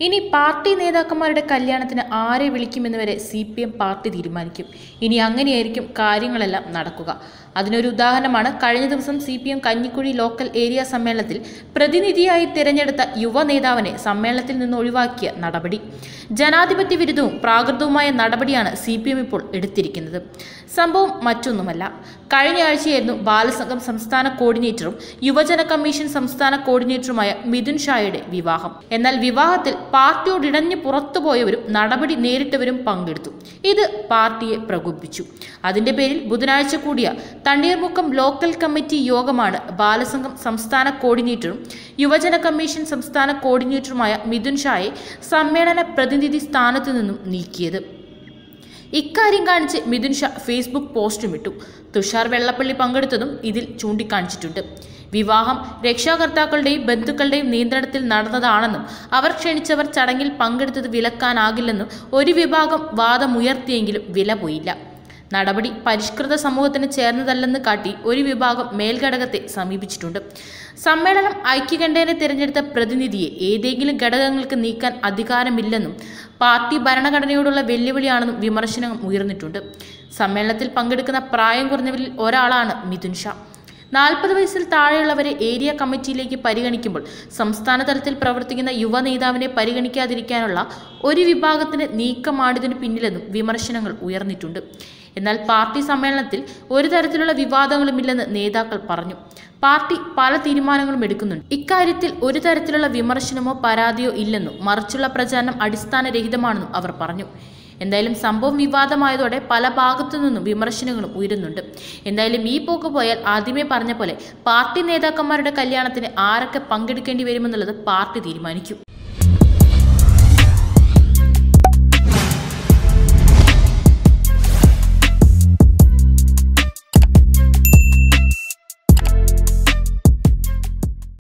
ഇനി പാർട്ടി നേതാക്കന്മാരുടെ കല്യാണത്തിന് ആരെ വിളിക്കുമെന്ന് വരെ സി പി എം പാർട്ടി തീരുമാനിക്കും ഇനി അങ്ങനെയായിരിക്കും കാര്യങ്ങളെല്ലാം നടക്കുക അതിനൊരു ഉദാഹരണമാണ് കഴിഞ്ഞ ദിവസം C P M Kanjikuzhi local area സമ്മേളനത്തിൽ പ്രതിനിധിയായി തിരഞ്ഞെടുത്ത യുവ നേതാവിനെ സമ്മേളനത്തിൽ നിന്ന് ഒഴിവാക്കിയ നടപടി ജനാധിപത്യ വിരുദ്ധവും പ്രാകൃതവുമായ നടപടിയാണ് സി പി എം ഇപ്പോൾ എടുത്തിരിക്കുന്നത് സംഭവം മറ്റൊന്നുമല്ല കഴിഞ്ഞ ആഴ്ചയായിരുന്നു ബാലസംഘം സംസ്ഥാന കോർഡിനേറ്ററും യുവജന കമ്മീഷൻ സംസ്ഥാന കോർഡിനേറ്ററുമായ മിഥുൻ ഷായുടെ വിവാഹം എന്നാൽ വിവാഹത്തിൽ പാർട്ടിയോട് ഇടഞ്ഞു പുറത്തുപോയവരും നടപടി നേരിട്ടവരും പങ്കെടുത്തു ഇത് പാർട്ടിയെ പ്രകോപിപ്പിച്ചു അതിന്റെ പേരിൽ ബുധനാഴ്ച കൂടിയ തണ്ണീർമുക്കം ലോക്കൽ കമ്മിറ്റി യോഗമാണ് ബാലസംഘം സംസ്ഥാന കോർഡിനേറ്ററും യുവജന കമ്മീഷൻ സംസ്ഥാന കോർഡിനേറ്ററുമായ മിഥുൻ ഷായെ സമ്മേളന പ്രതിനിധി സ്ഥാനത്തു നിന്നും നീക്കിയത് ഇക്കാര്യം കാണിച്ച് മിഥുൻ ഷാ ഫേസ്ബുക്ക് പോസ്റ്റും ഇട്ടു തുഷാർ വെള്ളപ്പള്ളി പങ്കെടുത്തതും ഇതിൽ ചൂണ്ടിക്കാണിച്ചിട്ടുണ്ട് വിവാഹം രക്ഷാകർത്താക്കളുടെയും ബന്ധുക്കളുടെയും നിയന്ത്രണത്തിൽ നടന്നതാണെന്നും അവർ ക്ഷണിച്ചവർ ചടങ്ങിൽ പങ്കെടുത്തത് വിലക്കാനാകില്ലെന്നും ഒരു വിഭാഗം വാദമുയർത്തിയെങ്കിലും വില പോയില്ല നടപടി പരിഷ്കൃത സമൂഹത്തിന് ചേർന്നതല്ലെന്ന് കാട്ടി ഒരു വിഭാഗം മേൽഘടകത്തെ സമീപിച്ചിട്ടുണ്ട് സമ്മേളനം ഐക്യകണ്ഠേന തിരഞ്ഞെടുത്ത പ്രതിനിധിയെ ഏതെങ്കിലും ഘടകങ്ങൾക്ക് നീക്കാൻ അധികാരമില്ലെന്നും പാർട്ടി ഭരണഘടനയോടുള്ള വെല്ലുവിളിയാണെന്നും വിമർശനം ഉയർന്നിട്ടുണ്ട് സമ്മേളനത്തിൽ പങ്കെടുക്കുന്ന പ്രായം കുറഞ്ഞവരിൽ ഒരാളാണ് മിഥുൻ ഷാ നാൽപ്പത് വയസ്സിൽ താഴെയുള്ളവരെ ഏരിയ കമ്മിറ്റിയിലേക്ക് പരിഗണിക്കുമ്പോൾ സംസ്ഥാന തലത്തിൽ പ്രവർത്തിക്കുന്ന യുവ നേതാവിനെ പരിഗണിക്കാതിരിക്കാനുള്ള ഒരു വിഭാഗത്തിന് നീക്കമാണിതിന് പിന്നിലെന്നും വിമർശനങ്ങൾ ഉയർന്നിട്ടുണ്ട് എന്നാൽ പാർട്ടി സമ്മേളനത്തിൽ ഒരു തരത്തിലുള്ള വിവാദങ്ങളുമില്ലെന്ന് നേതാക്കൾ പറഞ്ഞു പാർട്ടി പല തീരുമാനങ്ങളും എടുക്കുന്നുണ്ട് ഇക്കാര്യത്തിൽ ഒരു തരത്തിലുള്ള വിമർശനമോ പരാതിയോ ഇല്ലെന്നും മറിച്ചുള്ള പ്രചാരണം അടിസ്ഥാനരഹിതമാണെന്നും അവർ പറഞ്ഞു എന്തായാലും സംഭവം വിവാദമായതോടെ പല ഭാഗത്തു നിന്നും വിമർശനങ്ങളും ഉയരുന്നുണ്ട് എന്തായാലും ഈ പോക്ക് പോയാൽ ആദ്യമേ പറഞ്ഞ പോലെ പാർട്ടി നേതാക്കന്മാരുടെ കല്യാണത്തിന് ആരൊക്കെ പങ്കെടുക്കേണ്ടി വരുമെന്നുള്ളത് പാർട്ടി തീരുമാനിക്കും